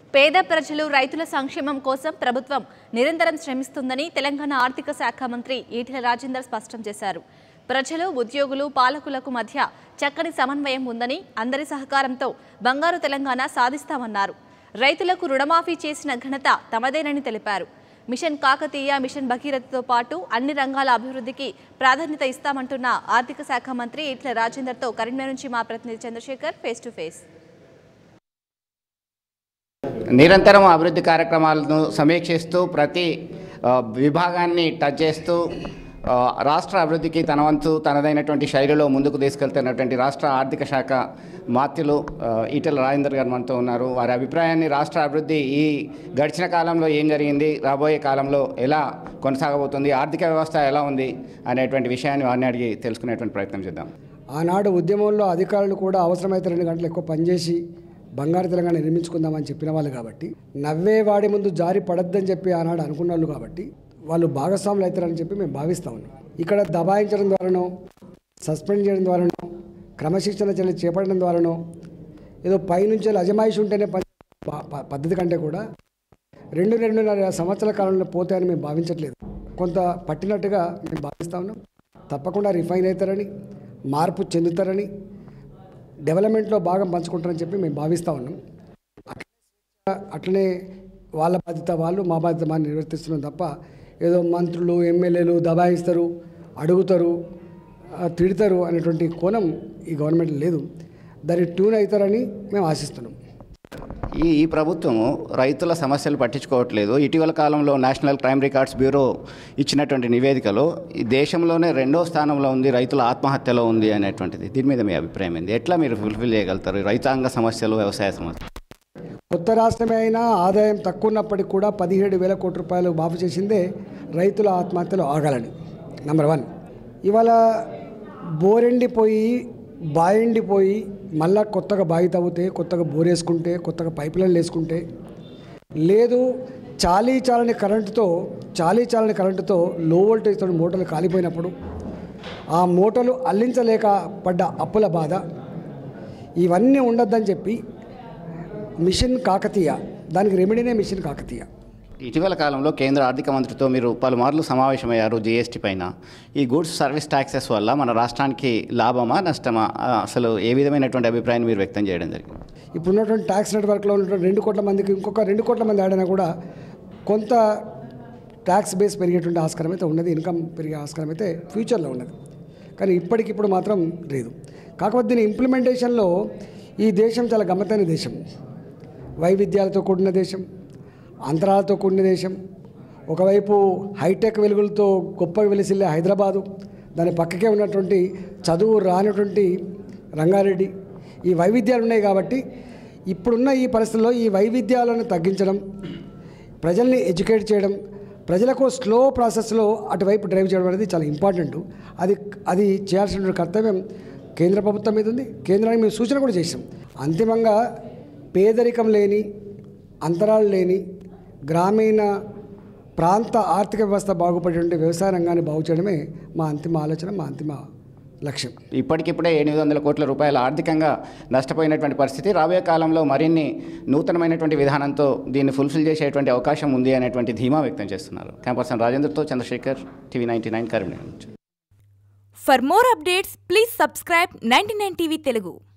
పేద ప్రజలు రైతుల సంక్షేమం కోసం ప్రభుత్వం నిరంతరం శ్రమిస్తుందని తెలంగాణ ఆర్థిక శాఖ మంత్రి ఈటెల రాజేందర్ స్పష్టం చేశారు ప్రజలు ఉద్యోగులు పాలకులకు మధ్య చక్కని సమన్వయం ఉందని అందరి సహకారంతో బంగారు తెలంగాణ సాధిస్తామన్నారు రైతులకు రుణమాఫీ చేసిన ఘనత తమదేనని తెలిపారు మిషన్ కాకతీయ మిషన్ భగీరథతో పాటు అన్ని రంగాల అభివృద్ధికి ప్రాధాన్యత ఇస్తామంటున్న ఆర్థిక శాఖ మంత్రి ఈటెల రాజేందర్తో కరీంనగర్ నుంచి మా ప్రతినిధి చంద్రశేఖర్ ఫేస్ టు ఫేస్ నిరంతరం అభివృద్ధి కార్యక్రమాలను సమీక్షిస్తూ ప్రతి ఆ, విభాగాన్ని టచ్ చేస్తూ ఆ, రాష్ట్ర అభివృద్ధికి తన వంతు తనదైనటువంటి శైలిలో ముందుకు తీసుకెళ్తున్నటువంటి రాష్ట్ర ఆర్థిక శాఖ మాత్యులు ఆ, ఈటెల రాజేందర్ గారు మనతో ఉన్నారు వారి అభిప్రాయాన్ని రాష్ట్ర అభివృద్ధి ఈ గడిచిన కాలంలో ఏం జరిగింది రాబోయే కాలంలో ఎలా కొనసాగబోతుంది ఆర్థిక వ్యవస్థ ఎలా ఉంది అనేటువంటి విషయాన్ని వారిని అడిగి తెలుసుకునేటువంటి ప్రయత్నం చేద్దాం ఆనాడు ఉద్యమంలో అధికారులు కూడా అవసరమైతే రెండు గంటలు ఎక్కువ పనిచేసి బంగారు తెలంగాణ నిర్మించుకుందామని చెప్పిన వాళ్ళు కాబట్టి నవ్వే వాడి ముందు జారి పడద్దని చెప్పి ఆనాడు అనుకున్న వాళ్ళు కాబట్టి వాళ్ళు భాగస్వాములు అవుతారని చెప్పి మేము భావిస్తా ఉన్నాం ఇక్కడ దబాయించడం ద్వారానో సస్పెండ్ చేయడం ద్వారానో క్రమశిక్షణ చర్యలు చేపట్టడం ద్వారానో ఏదో పైనుంచి అజమాయిషి ఉంటేనే పని ప- ప- పద్ధతి కంటే కూడా రెండు రెండున్నర సంవత్సరాల కాలంలో పోతాయని మేము భావించట్లేదు కొంత పట్టినట్టుగా మేము భావిస్తా ఉన్నాం తప్పకుండా రిఫైన్ అవుతారని మార్పు చెందుతారని డెవలప్మెంట్లో భాగం పంచుకుంటారని చెప్పి మేము భావిస్తూ ఉన్నాం అట్లనే వాళ్ళ బాధ్యత వాళ్ళు మా బాధ్యత మా నిర్వర్తిస్తున్నాం తప్ప ఏదో మంత్రులు ఎమ్మెల్యేలు దబాయిస్తారు అడుగుతారు ఆ, తిడతారు అనేటువంటి కోణం ఈ గవర్నమెంట్ లేదు దాన్ని ట్యూన్ అవుతారని మేము ఆశిస్తున్నాం ఈ ఈ ప్రభుత్వము రైతుల సమస్యలు పట్టించుకోవట్లేదు ఇటీవల కాలంలో నేషనల్ క్రైమ్ రికార్డ్స్ బ్యూరో ఇచ్చినటువంటి నివేదికలో ఈ దేశంలోనే రెండో స్థానంలో ఉంది రైతుల ఆత్మహత్యలో ఉంది అనేటువంటిది దీని మీద మీ అభిప్రాయం ఏంది ఎట్లా మీరు ఫుల్ఫిల్ చేయగలుగుతారు రైతాంగ సమస్యలు వ్యవసాయ సమస్యలు కొత్త రాష్ట్రమే అయినా ఆదాయం తక్కువ ఉన్నప్పటికీ కూడా పదిహేడు వేల కోట్ల రూపాయలు మాఫీ చేసిందే రైతుల ఆత్మహత్యలు ఆగాలని నెంబర్ వన్ ఇవాళ బోరెండిపోయి బాయండిపోయి మళ్ళా కొత్తగా బావి తవ్వితే కొత్తగా బోరేసుకుంటే కొత్తగా పైప్ లైన్లు వేసుకుంటే లేదు చాలీ చాలని కరెంటుతో చాలీ చాలని కరెంటుతో లో వోల్టేజ్తో మోటార్లు కాలిపోయినప్పుడు ఆ మోటార్లు అల్లించలేక పడ్డ అప్పుల బాధ ఇవన్నీ ఉండొద్దని చెప్పి మిషన్ కాకతీయ దానికి రెమెడీనే మిషన్ కాకతీయ ఇటీవల కాలంలో కేంద్ర ఆర్థిక మంత్రితో మీరు పలుమార్లు సమావేశమయ్యారు జీఎస్టీ పైన ఈ గూడ్స్ సర్వీస్ ట్యాక్సెస్ వల్ల మన రాష్ట్రానికి లాభమా నష్టమా ఆ, అసలు ఏ విధమైనటువంటి అభిప్రాయాన్ని మీరు వ్యక్తం చేయడం జరిగింది ఇప్పుడు ఉన్నటువంటి ట్యాక్స్ నెట్వర్క్లో ఉన్నటువంటి రెండు కోట్ల మందికి ఇంకొక రెండు కోట్ల మంది ఆడినా కూడా కొంత ట్యాక్స్ బేస్ పెరిగేటువంటి ఆస్కారం అయితే ఉన్నది ఇన్కమ్ పెరిగే ఆస్కారం అయితే ఫ్యూచర్లో ఉన్నది కానీ ఇప్పటికిప్పుడు మాత్రం లేదు కాకపోతే దీని ఇంప్లిమెంటేషన్లో ఈ దేశం చాలా గమ్మత్తైన దేశం వైవిధ్యాలతో కూడిన దేశం అంతరాలతో కూడిన దేశం ఒకవైపు హైటెక్ వెలుగులతో గొప్పగా వెలిసిల్లే హైదరాబాదు దాని పక్కకే ఉన్నటువంటి చదువు రానటువంటి రంగారెడ్డి ఈ వైవిధ్యాలు ఉన్నాయి కాబట్టి ఇప్పుడున్న ఈ పరిస్థితుల్లో ఈ వైవిధ్యాలను తగ్గించడం ప్రజల్ని ఎడ్యుకేట్ చేయడం ప్రజలకు స్లో ప్రాసెస్లో అటువైపు డ్రైవ్ చేయడం అనేది చాలా ఇంపార్టెంట్ అది అది చేయాల్సిన కర్తవ్యం కేంద్ర ప్రభుత్వం మీద ఉంది కేంద్రానికి మేము సూచన కూడా చేసాం అంతిమంగా పేదరికం లేని అంతరాలు లేని గ్రామీణ ప్రాంత ఆర్థిక వ్యవస్థ బాగుపడేటువంటి వ్యవసాయ రంగాన్ని బాగు చేయడమే మా అంతిమ ఆలోచన మా అంతిమ లక్ష్యం ఇప్పటికిప్పుడే ఎనిమిది వందల కోట్ల రూపాయల ఆర్థికంగా నష్టపోయినటువంటి పరిస్థితి రాబోయే కాలంలో మరిన్ని నూతనమైనటువంటి విధానంతో దీన్ని ఫుల్ఫిల్ చేసేటువంటి అవకాశం ఉంది అనేటువంటి ధీమా వ్యక్తం చేస్తున్నారు క్యాంపర్సన్ రాజేంద్రతో Chandrashekar TV ninety nine Karimnagar నుంచి For more updates, please subscribe 99 TV Telugu.